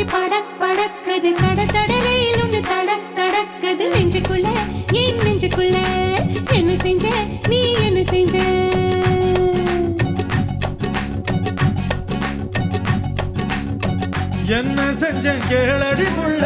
படக் படக்குது தட தடவையில் ஒண்ணு தடக் தடக்குது நெஞ்சுக்குள்ள என் நெஞ்சுக்குள்ள என்ன செஞ்ச நீ என்ன செஞ்ச என்ன செஞ்சேன் கேளடி புள்ள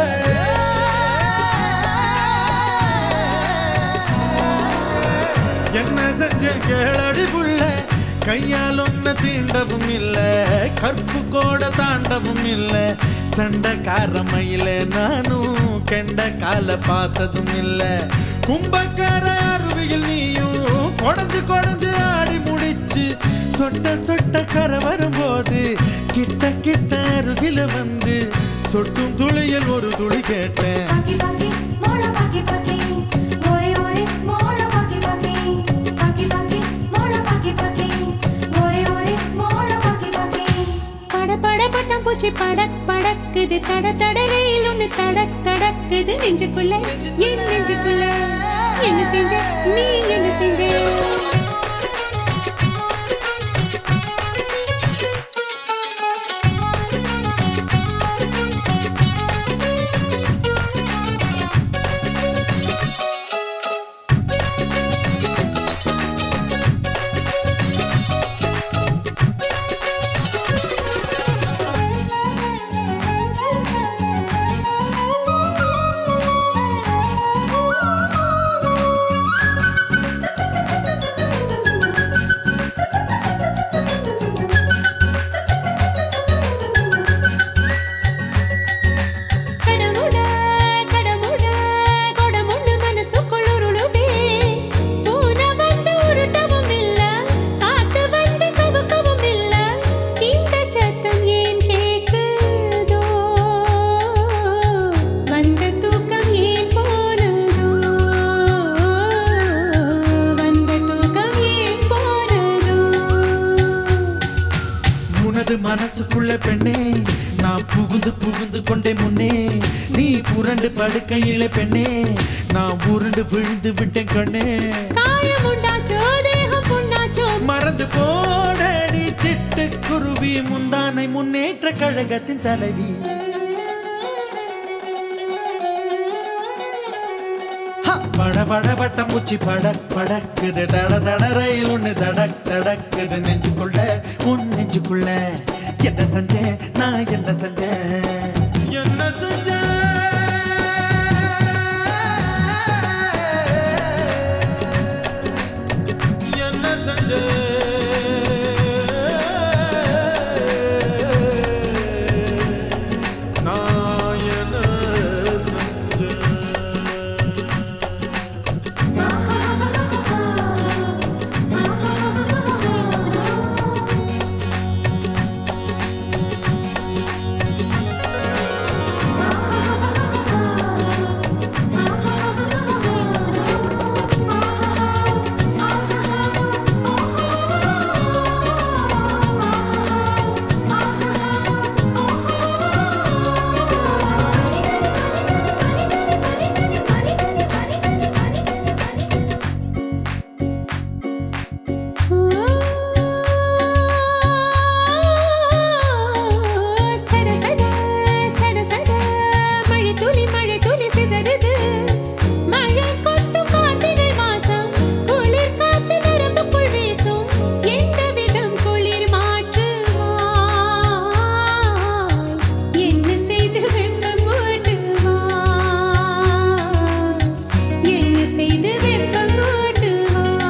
என்ன செஞ்சேன் கேளடி புள்ள கையால் ஒன்ன தீண்டவும் இல்ல கற்பு கோட தாண்டவும் இல்ல சண்டைக்கார மயில நானும் கெண்ட கால பார்த்ததும் இல்ல கும்பக்கார அருவியில் நீயும் கொடஞ்சு கொடஞ்சு ஆடி முடிச்சு சொட்ட சொட்ட கரை வரும்போது கிட்ட கிட்ட அருகில வந்து சொட்டும் துளியில் ஒரு துளி கேட்டேன் பாக்கி பாக்கி மோட பாக்கி பாக்கி ஓரே ஓரே மோட பாக்கி பாக்கி பாக்கி பாக்கி மோட பாக்கி பாக்கி ஓரே ஓரே மோட பாக்கி பாக்கி பட பட பட்டம் பூச்சி படக் படக்குது தட தடவையில் ஒண்ணு தடக் தடக்குது நெஞ்சுக்குள்ள என் நெஞ்சுக்குள்ள என்ன செஞ்ச நீ என்ன செஞ்ச கடமுட கடமுட கொடமுண்டு மனசுக்குள்ளுருளுதே பூனை வந்து உருட்டவும் இல்ல காத்து வந்து கவுக்கவும் இல்ல இந்த சத்தம் ஏன் கேக்குதோ வந்த தூக்கம் ஏன் போனதோ வந்த தூக்கம் ஏன் போனதோ உனது மனசுக்குள்ள பெண்ணே நான் புகுந்து புகுந்து கொண்டே முன்னே நீ புரண்டு படுக்கையில பெண்ணே நான் உருண்டு விழுந்து விட்டேன் கண்ணே காயம் உண்டாச்சோ தேகம் புண்ணாச்சோ மறந்து போடடி சிட்டு குருவி முந்தானை முன்னேற்ற கழகத்தின் தலைவி ஹ! பட பட பட்டம் மூச்சு படக் படக்குது தட தட ரயில் ஒண்ணு தடக் தடக்குது நெஞ்சுக்குள்ள உன் நெஞ்சுக்குள்ள என்ன செஞ்சேன் நான் என்ன செஞ்சேன் என்ன செஞ்சேன் என்ன செஞ்சேன் நான் என்ன செஞ்சேன் சட சட சட சட மழை துளி மழை துளி சிதறுது மழை கொட்டும் கார்த்திகை மாசம் குளிர் காத்து நரம்புக்குள் வீசும் எந்த விதம் குளிர் மாற்றுவாய் என்ன செய்து வெப்பம் மூட்டுவாய் என்ன செய்து வெப்பம் மூட்டுவாய்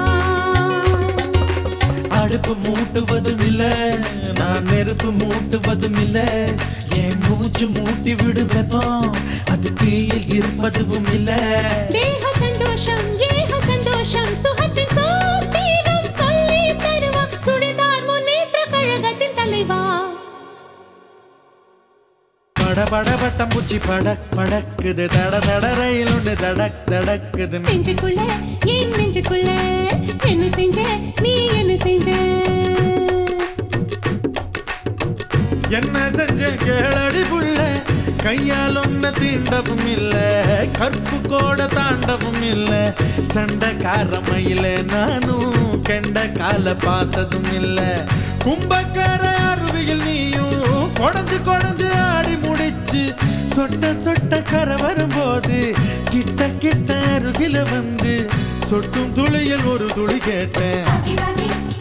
அடுப்பு மூட்டுவதும் இல்ல நான் நெருப்பு மூட்டுவதும் இல்ல என் மூச்சு மூட்டி விடு வெப்பம் அது தீயில் இருப்பதும் இல்ல தேக சந்தோஷம் ஏக சந்தோஷம் சுகத்தின் சூத்திரம் சொல்லி தருவா சுடிதார் முன்னேற்ற கழகத்தின் தலைவா பட பட பட்டம் பூச்சி படக் படக்குது தட தட ரயில் ஒன்று தடக் தடக்குது நெஞ்சுக்குள்ள என் நெஞ்சுக்குள்ள என்ன செஞ்ச நீ என்ன செஞ்ச என்ன செஞ்சேன் கேளடி புள்ள கையால் ஒன்ன தீண்டவும் இல்ல கற்பு கோட தாண்டவும் இல்ல சண்டைக்கார மயில நானும் கெண்ட கால பார்த்ததும் இல்ல கும்பக்கார அருவியில் நீயும் குடஞ்சு குடஞ்சு ஆடி முடிச்சு சொட்ட சொட்ட கரை வரும்போது கிட்ட கிட்ட அருகில வந்து சொட்டும் துளியில் ஒரு துளி கேட்டேன் பாக்கி பாக்கி